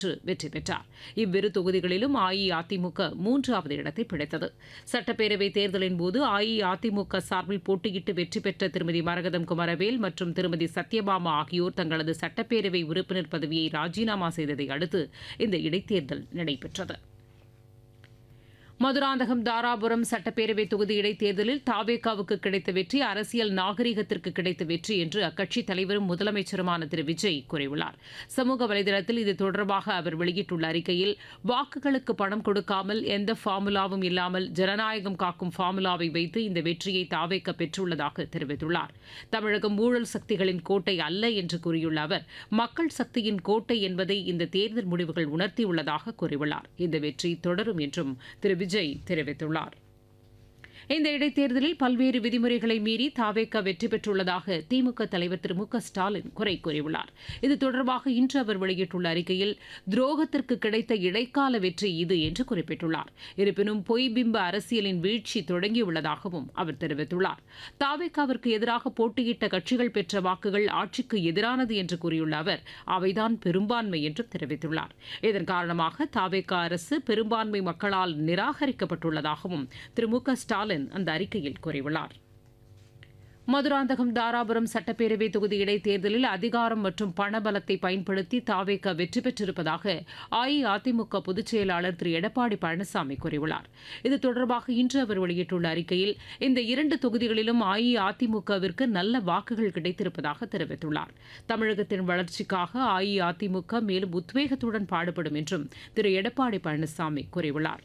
வெற்றி பெற்றார் இவ்விரு தொகுதிகளிலும் அஇஅதிமுக மூன்றாவது இடத்தை பிடித்தது சட்டப்பேரவை தேர்தலின் போது அஇஅதிமுக சார்பில் போட்டியிட்டு வெற்றி பெற்ற திருமதி மரகதம் குமரவேல் மற்றும் திருமதி சத்யபாமா ஆகியோர் தங்களது சட்டப்பேரவை உறுப்பினர் பதவியை ராஜினாமா செய்ததை அடுத்து இந்த இடைத்தேர்தல் நடைபெற்றது மதுராந்தகம் தாராபுரம் சட்டப்பேரவை தொகுதி இடைத்தேர்தலில் தாவேகாவுக்கு கிடைத்த வெற்றி அரசியல் நாகரிகத்திற்கு கிடைத்த வெற்றி என்று அக்கட்சித் தலைவரும் முதலமைச்சருமான திரு விஜய் கூறியுள்ளார் சமூக வலைதளத்தில் இது தொடர்பாக அவர் வெளியிட்டுள்ள அறிக்கையில் வாக்குகளுக்கு பணம் கொடுக்காமல் எந்த ஃபார்முலாவும் இல்லாமல் ஜனநாயகம் காக்கும் ஃபார்முலாவை வைத்து இந்த வெற்றியை தாவேக்க பெற்றுள்ளதாக தெரிவித்துள்ளார் தமிழகம் ஊழல் சக்திகளின் கோட்டை அல்ல என்று கூறியுள்ள அவர் மக்கள் சக்தியின் கோட்டை என்பதை இந்த தேர்தல் முடிவுகள் உணர்த்தியுள்ளதாக கூறியுள்ளார் இந்த வெற்றி தொடரும் என்றும் திரு விஜய் தெரிவித்துள்ளார் இந்த இடைத்தேர்தலில் பல்வேறு விதிமுறைகளை மீறி தாவேக்க வெற்றி பெற்றுள்ளதாக திமுக தலைவர் திரு மு க ஸ்டாலின் குறை கூறியுள்ளார் இது தொடர்பாக இன்று அவர் வெளியிட்டுள்ள அறிக்கையில் துரோகத்திற்கு கிடைத்த இடைக்கால வெற்றி இது என்று குறிப்பிட்டுள்ளார் இருப்பினும் பொய் பிம்ப அரசியலின் வீழ்ச்சி தொடங்கியுள்ளதாகவும் அவர் தெரிவித்துள்ளார் தாவேக்காவிற்கு எதிராக போட்டியிட்ட கட்சிகள் பெற்ற வாக்குகள் ஆட்சிக்கு எதிரானது என்று கூறியுள்ள அவர் அவைதான் பெரும்பான்மை என்றும் தெரிவித்துள்ளார் இதன் காரணமாக தாவேக்கா அரசு பெரும்பான்மை மக்களால் நிராகரிக்கப்பட்டுள்ளதாகவும் திரு மு க ஸ்டாலின் அந்த அறிக்கையில் கூறியுள்ளார் மதுராந்தகம் தாராபுரம் சட்டப்பேரவை தொகுதி இடைத்தேர்தலில் அதிகாரம் மற்றும் பணபலத்தை பயன்படுத்தி தாவேக வெற்றி பெற்றிருப்பதாக அஇஅதிமுக பொதுச் செயலாளர் திரு எடப்பாடி பழனிசாமி கூறியுள்ளார் இது தொடர்பாக இன்று அவர் வெளியிட்டுள்ள அறிக்கையில் இந்த இரண்டு தொகுதிகளிலும் அஇஅதிமுகவிற்கு நல்ல வாக்குகள் கிடைத்திருப்பதாக தெரிவித்துள்ளார் தமிழகத்தின் வளர்ச்சிக்காக அஇஅதிமுக மேலும் உத்வேகத்துடன் பாடுபடும் என்றும் திரு எடப்பாடி பழனிசாமி கூறியுள்ளார்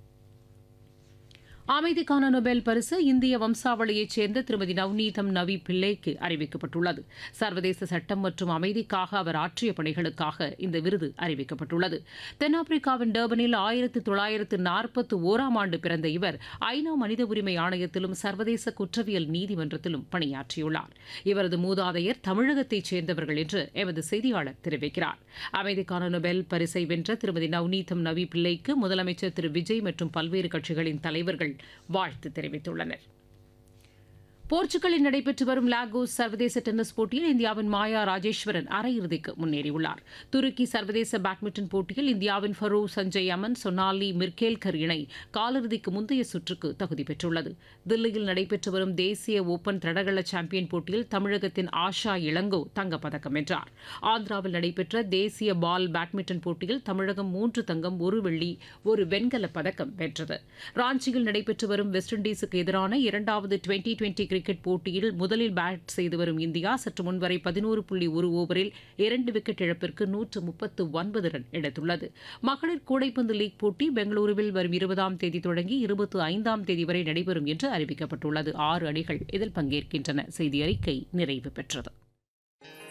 அமைதிக்கான நொபேல் பரிசு இந்திய வம்சாவளியைச் சேர்ந்த திருமதி நவ்நீதம் நவி பிள்ளைக்கு அறிவிக்கப்பட்டுள்ளது சர்வதேச சட்டம் மற்றும் அமைதிக்காக அவர் ஆற்றிய பணிகளுக்காக இந்த விருது அறிவிக்கப்பட்டுள்ளது தென்னாப்பிரிக்காவின் டர்பனில் ஆயிரத்து தொள்ளாயிரத்து நாற்பத்தி ஓராம் ஆண்டு பிறந்த இவர் ஐநா மனித உரிமை ஆணையத்திலும் சர்வதேச குற்றவியல் நீதிமன்றத்திலும் பணியாற்றியுள்ளார் இவரது மூதாதையர் தமிழகத்தைச் சேர்ந்தவர்கள் என்று எமது செய்தியாளர் தெரிவிக்கிறார் அமைதிக்கான நொபேல் பரிசை வென்ற திருமதி நவ்நீதம் நவி பிள்ளைக்கு முதலமைச்சர் திரு விஜய் மற்றும் பல்வேறு கட்சிகளின் தலைவர்கள் வாழ்த்து தெரிவித்துள்ளனர் போர்ச்சுகலில் நடைபெற்று வரும் லாகோஸ் சர்வதேச டென்னிஸ் போட்டியில் இந்தியாவின் மாயா ராஜேஸ்வரன் அரையிறுதிக்கு முன்னேறியுள்ளார் துருக்கி சர்வதேச பேட்மிண்டன் போட்டியில் இந்தியாவின் ஃபரூ சஞ்சய் அமன் சொனாலி மிர்கேல்கர் இணை காலிறுதிக்கு முந்தைய சுற்றுக்கு தகுதி பெற்றுள்ளது தில்லியில் நடைபெற்று வரும் தேசிய ஓபன் தடகள சாம்பியன் போட்டியில் தமிழகத்தின் ஆஷா இளங்கோ தங்கப்பதக்கம் வென்றார் ஆந்திராவில் நடைபெற்ற தேசிய பால் பேட்மிண்டன் போட்டியில் தமிழகம் மூன்று தங்கம் ஒரு வெள்ளி ஒரு வெண்கலப் பதக்கம் வென்றது ராஞ்சியில் நடைபெற்று வரும் வெஸ்ட் இண்டீஸுக்கு எதிரான இரண்டாவது டுவெண்டி டுவெண்டி கிரிக்கெட் போட்டியில் முதலில் பேட் செய்து வரும் இந்தியா சற்று முன்வரை பதினோரு புள்ளி ஒரு ஓவரில் இரண்டு விக்கெட் இழப்பிற்கு நூற்று முப்பத்து ஒன்பது ரன் எடுத்துள்ளது மகளிர் கூடைப்பந்து லீக் போட்டி பெங்களூருவில் வரும் இருபதாம் தேதி தொடங்கி இருபத்தி ஐந்தாம் தேதி வரை நடைபெறும் என்று அறிவிக்கப்பட்டுள்ளது ஆறு அணிகள் இதில் பங்கேற்கின்றன செய்தி அறிக்கை நிறைவு பெற்றது